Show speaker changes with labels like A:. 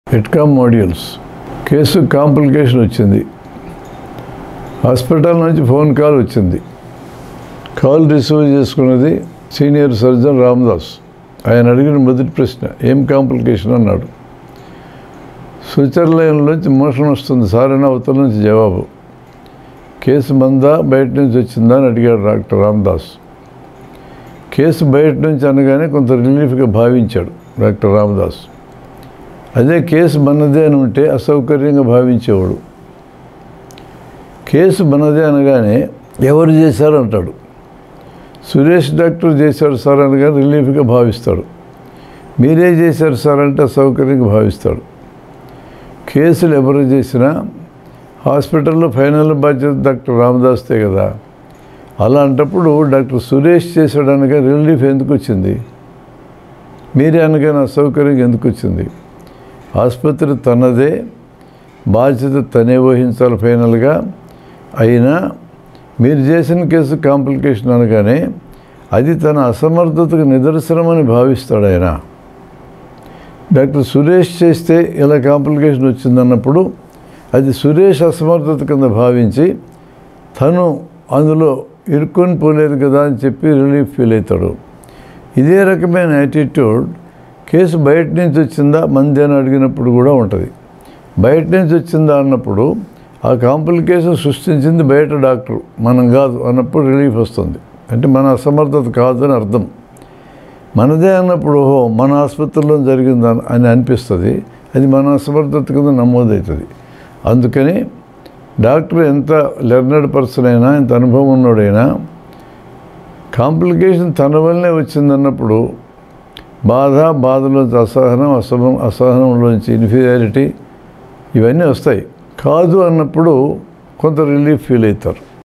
A: ఎట్కామ్ modules case complication వచ్చింది hospital నుంచి phone call వచ్చింది కాల్ రిసీవ్ చేసుకున్నది సీనియర్ సర్జన్ రామదాస్ ఆయన అడిగిన మొదటి ప్రశ్న ఏం కాంప్లికేషన్ అన్నాడు స్విట్జర్లాండ్ నుంచి మోషన్ వస్తుంది సార్ అని అవతల నుంచి జవాబు కేసు మందా బయట నుంచి వచ్చిందా అని అడిగాడు డాక్టర్ రామదాస్ కేసు బయట నుంచి అనగానే కొంత రిలీఫ్గా భావించాడు డాక్టర్ రామదాస్ అదే కేసు మనదే అని ఉంటే అసౌకర్యంగా భావించేవాడు కేసు మనదే అనగానే ఎవరు చేశారు అంటాడు సురేష్ డాక్టర్ చేశాడు సార్ అనగానే రిలీఫ్గా భావిస్తాడు మీరే చేశారు సార్ అంటే అసౌకర్యంగా భావిస్తాడు కేసులు ఎవరు చేసినా హాస్పిటల్లో ఫైనల్ బాధ్యత డాక్టర్ రామదాస్తే కదా అలాంటప్పుడు డాక్టర్ సురేష్ చేశాడు అనగా రిలీఫ్ ఎందుకు వచ్చింది మీరే అనగానే అసౌకర్యం ఎందుకు వచ్చింది ఆసుపత్రి తనదే బాధ్యత తనే వహించాలి ఫైనల్గా అయినా మీరు చేసిన కేసు కాంప్లికేషన్ అనగానే అది తన అసమర్థతకు నిదర్శనమని భావిస్తాడు ఆయన డాక్టర్ సురేష్ చేస్తే ఇలా కాంప్లికేషన్ వచ్చిందన్నప్పుడు అది సురేష్ అసమర్థత కింద భావించి తను అందులో ఇరుక్కొని పోలేదు కదా అని చెప్పి రిలీఫ్ ఫీల్ అవుతాడు ఇదే రకమైన యాటిట్యూడ్ కేసు బయట నుంచి వచ్చిందా మంది అని అడిగినప్పుడు కూడా ఉంటుంది బయట నుంచి వచ్చిందా అన్నప్పుడు ఆ కాంప్లికేషన్ సృష్టించింది బయట డాక్టర్ మనం కాదు అన్నప్పుడు రిలీఫ్ వస్తుంది అంటే మన అసమర్థత కాదు అని అర్థం మనదే అన్నప్పుడు ఓహో మన ఆసుపత్రిలో జరిగింది అని అనిపిస్తుంది అది మన అసమర్థత కింద నమోదవుతుంది అందుకని డాక్టర్ ఎంత లెర్నర్డ్ పర్సన్ అయినా ఎంత అనుభవం ఉన్నోడైనా కాంప్లికేషన్ తన వల్లనే వచ్చిందన్నప్పుడు బాధ బాధలోంచి అసహనం అసహనం అసహనంలోంచి ఇన్ఫీరియారిటీ ఇవన్నీ వస్తాయి కాదు అన్నప్పుడు కొంత రిలీఫ్ ఫీల్ అవుతారు